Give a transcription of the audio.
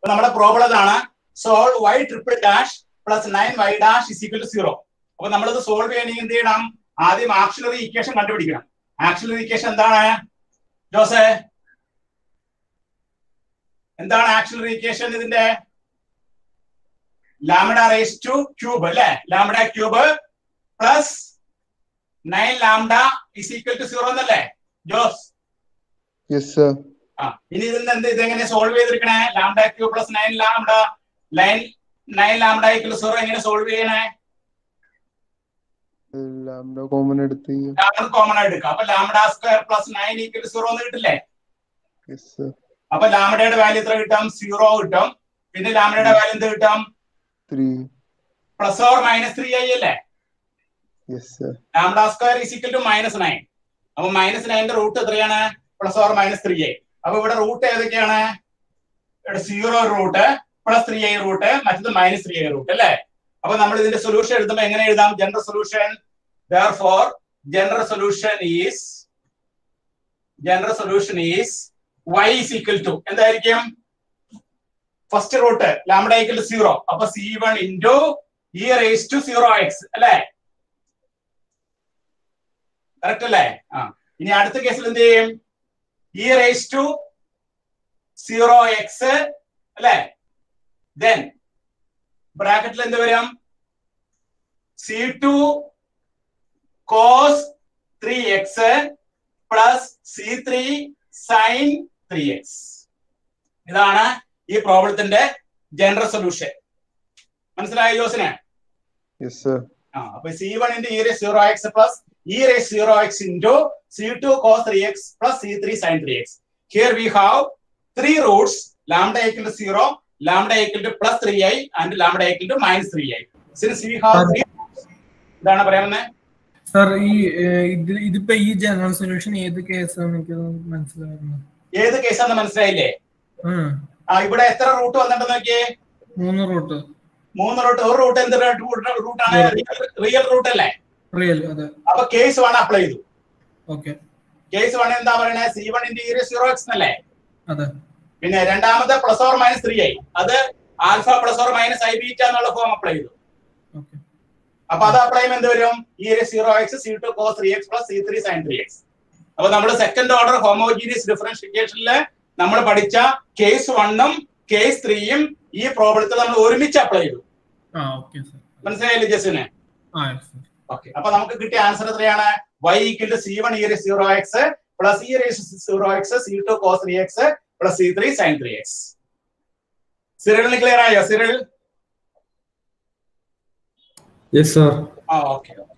അപ്പൊ നമ്മുടെ പ്രോബ്ലം ഇതാണ് solve Y triple dash plus nine Y dash is equal to zero അപ്പൊ നമ്മളിത് സോൾവ് ചെയ്യണമെങ്കിൽ എന്ത് ചെയ്യണം ആദ്യം ആക്സിലറി ഇക്വേഷൻ കണ്ടുപിടിക്കണം ആക്സിലറി ഇക്വേഷൻ എന്താണ് ജോസേ എന്താണ് ആക്സിലറി ഇക്വേഷൻ ഇതിന്റെ ലാംഡ റേസ് ടു ക്യൂബ് അല്ലെ lambda cube plus nine lambda is equal to zero എന്നല്ലേ ജോസ് യെസ് സർ ആ ഇനി ഇതിന്റെ എന്ത് ഇതെങ്ങനെ സോൾവ് ചെയ്തിരിക്കണേ lambda cube plus nine lambda line nine lambda equal zero എങ്ങനെ സോൾവ് ചെയ്യണേ ലാംഡ കോമൺ എടുത്ത് ലാംഡ കോമൺ ആയിട്ട് എടുക്കാം അപ്പൊ lambda square plus nine equal zero എന്ന് കിട്ടില്ലേ യെസ് സർ അപ്പൊ ലാംഡയുടെ വാല്യൂ എത്ര കിട്ടും സീറോ കിട്ടും പിന്നെ ലാംഡയുടെ വാല്യൂ എന്ത് കിട്ടും three plus or minus three I അല്ലേ yes sir lambda square is equal to minus nine അപ്പൊ മൈനസ് നയന്റെ റൂട്ട് എത്രയാണ് plus or minus three I അപ്പൊ ഇവിടെ റൂട്ട് ഏതൊക്കെയാണ് ഇവിടെ zero root plus three I root മറ്റത് മൈനസ് ത്രീ ഐ റൂട്ട് അല്ലേ അപ്പൊ നമ്മൾ ഇതിന്റെ സൊല്യൂഷൻ എഴുതുമ്പോൾ എങ്ങനെ എഴുതാം general solution for general solution is general solution is y is equal to എന്തായിരിക്കും first root lambda equal to zero അപ്പൊ C one into E raise to zero X അല്ലേ കറക്റ്റ് അല്ലേ ആ ഇനി അടുത്ത കേസിൽ എന്ത് ചെയ്യും E raise to zero X അല്ലേ ദെൻ ബ്രാക്കറ്റിൽ എന്ത് വരും C two cos three X plus C three sine three X ഇതാണ് ഈ പ്രോബ്ലത്തിന്റെ ജനറൽ സൊല്യൂഷൻ മനസ്സിലായോ ജോസിന് യെസ് സർ ആ അപ്പൊ C one into E raise zero X plus E raise zero X into C two cos three X plus C three sine three X here we have three roots lambda equal to zero lambda equal to plus three I and lambda equal to minus three I since we have three ഇതാണ് പറയാവുന്നത് sir ഈ ഏഹ്, ഇത് ഇതിപ്പോ ഈ general solution ഏത് കേസാണ് എനിക്ക് മനസ്സിലാകുന്നത് ഏത് കേസാന്ന് മനസ്സിലായില്ലേ ഉം. ആ ഇവിടെ എത്ര റൂട്ട് വന്നിട്ട് നോക്കിയേ മൂന്ന് റൂട്ട് മൂന്ന് റൂട്ട് ഒരു റൂട്ട് എന്ത് റൂട്ടാണ് റിയൽ റൂട്ട് അല്ലേ റിയൽ അതെ അപ്പൊ കേസ് വൺ അപ്ലൈ ചെയ്തു ഓക്കെ കേസ് വൺ എന്താ പറയണേ C one into E zero X എന്നല്ലേ അതെ പിന്നെ രണ്ടാമത്തെ plus or minus three I അത് alpha plus or minus I beta എന്നുള്ള ഫോം അപ്ലൈ ചെയ്തു ഓക്കെ അപ്പൊ അത് അപ്ലൈ ചെയ്യുമ്പോൾ എന്ത് വരും E zero X C two cos three X plus C three sine three X അപ്പൊ നമ്മൾ സെക്കൻഡ് ഓർഡർ ഹോമോജീനിയസ് ഡിഫറൻഷിക്കേഷനിൽ നമ്മൾ പഠിച്ച കേസ് വണ്ണും കേസ് ത്രീയും ഈ പ്രോബ്ലത്തിൽ നമ്മൾ ഒരുമിച്ച് അപ്ലൈ ചെയ്തു ആ ഓക്കെ സാർ മനസ്സിലായില്ലേ ജസിന് ആ സാർ ഓക്കെ അപ്പൊ നമുക്ക് കിട്ടിയ ആൻസർ എത്രയാണ് y equal to C one e zero X plus E raise zero X C two cos three X plus C three sine three x സിറിലിന് ക്ലിയർ ആയോ സിറിൽ യെസ് സാർ ആ okay